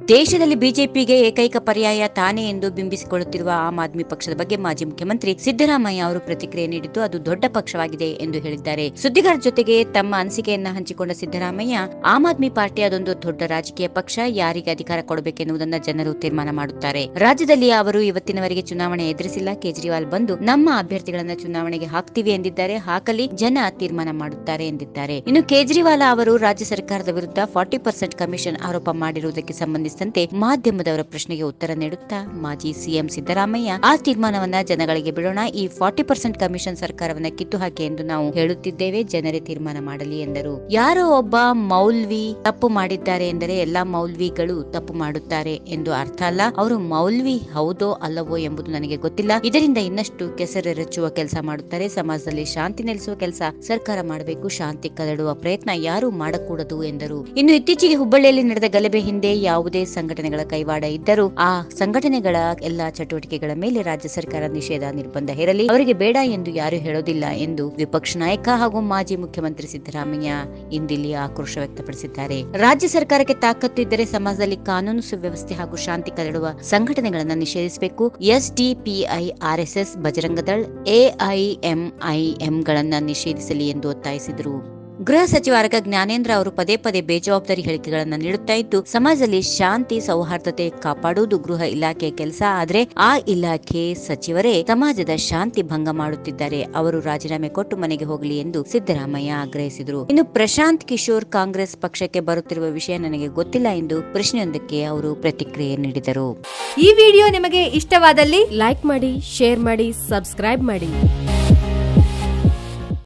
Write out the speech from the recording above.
ದೇಶದಲ್ಲಿ ಬಿಜೆಪಿಗೆ ಏಕೈಕ ಪರ್ಯಾಯ ತಾನೇ ಎಂದು ಬಿಂಬಿಸಿಕೊಳ್ಳುತ್ತಿರುವ ಆಮ್ ಆದ್ಮಿ ಪಕ್ಷದ ಬಗ್ಗೆ ಮಾಜಿ ಮುಖ್ಯಮಂತ್ರಿ ಸಿದ್ದರಾಮಯ್ಯ ಅವರು ಪ್ರತಿಕ್ರಿಯೆ ನೀಡಿದ್ದು ಅದು ದೊಡ್ಡ ಪಕ್ಷವಾಗಿದೆ ಎಂದು ಹೇಳಿದ್ದಾರೆ ಸುದ್ದಿಗಾರರ ಜೊತೆಗೆ ತಮ್ಮ ಅನಿಸಿಕೆಯನ್ನ ಹಂಚಿಕೊಂಡ ಸಿದ್ದರಾಮಯ್ಯ ಆಮ್ ಆದ್ಮಿ ಪಾರ್ಟಿ ಅದೊಂದು ದೊಡ್ಡ ರಾಜಕೀಯ ಪಕ್ಷ ಯಾರಿಗೆ ಅಧಿಕಾರ ಕೊಡಬೇಕೆನ್ನುವುದನ್ನ ಜನರು ತೀರ್ಮಾನ ಮಾಡುತ್ತಾರೆ ರಾಜ್ಯದಲ್ಲಿ ಅವರು ಇವತ್ತಿನವರೆಗೆ ಚುನಾವಣೆ ಎದುರಿಸಿಲ್ಲ ಕೇಜ್ರಿವಾಲ್ ಬಂದು ನಮ್ಮ ಅಭ್ಯರ್ಥಿಗಳನ್ನ ಚುನಾವಣೆಗೆ ಹಾಕ್ತೀವಿ ಎಂದಿದ್ದಾರೆ ಹಾಕಲಿ ಜನ ತೀರ್ಮಾನ ಮಾಡುತ್ತಾರೆ ಎಂದಿದ್ದಾರೆ ಇನ್ನು ಕೇಜ್ರಿವಾಲ್ ಅವರು ರಾಜ್ಯ ಸರ್ಕಾರದ ವಿರುದ್ಧ ಫಾರ್ಟಿ ಪರ್ಸೆಂಟ್ ಕಮಿಷನ್ ಆರೋಪ ಮಾಡಿರುವುದಕ್ಕೆ ಸಂಬಂಧಿಸಿದಂತೆ ಮಾಧ್ಯಮದವರ ಪ್ರಶ್ನೆಗೆ ಉತ್ತರ ನೀಡುತ್ತಾ ಮಾಜಿ ಸಿಎಂ ಸಿದ್ದರಾಮಯ್ಯ ಆ ತೀರ್ಮಾನವನ್ನ ಜನಗಳಿಗೆ ಬಿಡೋಣ ಈ ಫಾರ್ಟಿ ಪರ್ಸೆಂಟ್ ಕಮಿಷನ್ ಸರ್ಕಾರವನ್ನ ಕಿತ್ತು ಹಾಕಿ ಎಂದು ನಾವು ಹೇಳುತ್ತಿದ್ದೇವೆ ಜನರೇ ತೀರ್ಮಾನ ಮಾಡಲಿ ಎಂದರು ಯಾರೋ ಒಬ್ಬ ಮೌಲ್ವಿ ತಪ್ಪು ಮಾಡಿದ್ದಾರೆ ಎಂದರೆ ಎಲ್ಲಾ ಮೌಲ್ವಿಗಳು ತಪ್ಪು ಮಾಡುತ್ತಾರೆ ಎಂದು ಅರ್ಥ ಅಲ್ಲ ಅವರು ಮೌಲ್ವಿ ಹೌದೋ ಅಲ್ಲವೋ ಎಂಬುದು ನನಗೆ ಗೊತ್ತಿಲ್ಲ ಇದರಿಂದ ಇನ್ನಷ್ಟು ಕೆಸರೆರಚುವ ಕೆಲಸ ಮಾಡುತ್ತಾರೆ ಸಮಾಜದಲ್ಲಿ ಶಾಂತಿ ನೆಲೆಸುವ ಕೆಲಸ ಸರ್ಕಾರ ಮಾಡಬೇಕು ಶಾಂತಿ ಕದಡುವ ಪ್ರಯತ್ನ ಯಾರು ಮಾಡಕೂಡದು ಎಂದರು ಇನ್ನು ಇತ್ತೀಚೆಗೆ ಹುಬ್ಬಳ್ಳಿಯಲ್ಲಿ ನಡೆದ ಗಲಭೆ ಹಿಂದೆ ಯಾವುದೇ ಸಂಘಟನೆಗಳ ಕೈವಾಡ ಇದ್ದರೂ ಆ ಸಂಘಟನೆಗಳ ಎಲ್ಲಾ ಚಟುವಟಿಕೆಗಳ ಮೇಲೆ ರಾಜ್ಯ ಸರ್ಕಾರ ನಿಷೇಧ ನಿರ್ಬಂಧ ಹೇರಲಿ ಅವರಿಗೆ ಬೇಡ ಎಂದು ಯಾರು ಹೇಳೋದಿಲ್ಲ ಎಂದು ವಿಪಕ್ಷ ನಾಯಕ ಹಾಗೂ ಮಾಜಿ ಮುಖ್ಯಮಂತ್ರಿ ಸಿದ್ದರಾಮಯ್ಯ ಇಂದಿಲ್ಲಿ ಆಕ್ರೋಶ ವ್ಯಕ್ತಪಡಿಸಿದ್ದಾರೆ ರಾಜ್ಯ ಸರ್ಕಾರಕ್ಕೆ ತಾಕತ್ತು ಇದ್ದರೆ ಸಮಾಜದಲ್ಲಿ ಕಾನೂನು ಸುವ್ಯವಸ್ಥೆ ಹಾಗೂ ಶಾಂತಿ ಕದಡುವ ಸಂಘಟನೆಗಳನ್ನು ನಿಷೇಧಿಸಬೇಕು ಎಸ್ಡಿಪಿಐ ಆರ್ಎಸ್ಎಸ್ ಬಜರಂಗದಳ್ ಎಐಎಂಐಎಂಗಳನ್ನ ನಿಷೇಧಿಸಲಿ ಎಂದು ಒತ್ತಾಯಿಸಿದರು ಗೃಹ ಸಚಿವ ಆರಗ ಜ್ಞಾನೇಂದ್ರ ಅವರು ಪದೇ ಪದೇ ಬೇಜವಾಬ್ದಾರಿ ಹೇಳಿಕೆಗಳನ್ನು ನೀಡುತ್ತಾ ಇದ್ದು ಸಮಾಜದಲ್ಲಿ ಶಾಂತಿ ಸೌಹಾರ್ದತೆ ಕಾಪಾಡುವುದು ಗೃಹ ಇಲಾಖೆಯ ಕೆಲಸ ಆದ್ರೆ ಆ ಇಲಾಖೆ ಸಚಿವರೇ ಸಮಾಜದ ಶಾಂತಿ ಭಂಗ ಮಾಡುತ್ತಿದ್ದಾರೆ ಅವರು ರಾಜೀನಾಮೆ ಕೊಟ್ಟು ಮನೆಗೆ ಹೋಗಲಿ ಎಂದು ಸಿದ್ದರಾಮಯ್ಯ ಆಗ್ರಹಿಸಿದರು ಇನ್ನು ಪ್ರಶಾಂತ್ ಕಿಶೋರ್ ಕಾಂಗ್ರೆಸ್ ಪಕ್ಷಕ್ಕೆ ಬರುತ್ತಿರುವ ವಿಷಯ ನನಗೆ ಗೊತ್ತಿಲ್ಲ ಎಂದು ಪ್ರಶ್ನೆಯೊಂದಕ್ಕೆ ಅವರು ಪ್ರತಿಕ್ರಿಯೆ ನೀಡಿದರು ಈ ವಿಡಿಯೋ ನಿಮಗೆ ಇಷ್ಟವಾದಲ್ಲಿ ಲೈಕ್ ಮಾಡಿ ಶೇರ್ ಮಾಡಿ ಸಬ್ಸ್ಕ್ರೈಬ್ ಮಾಡಿ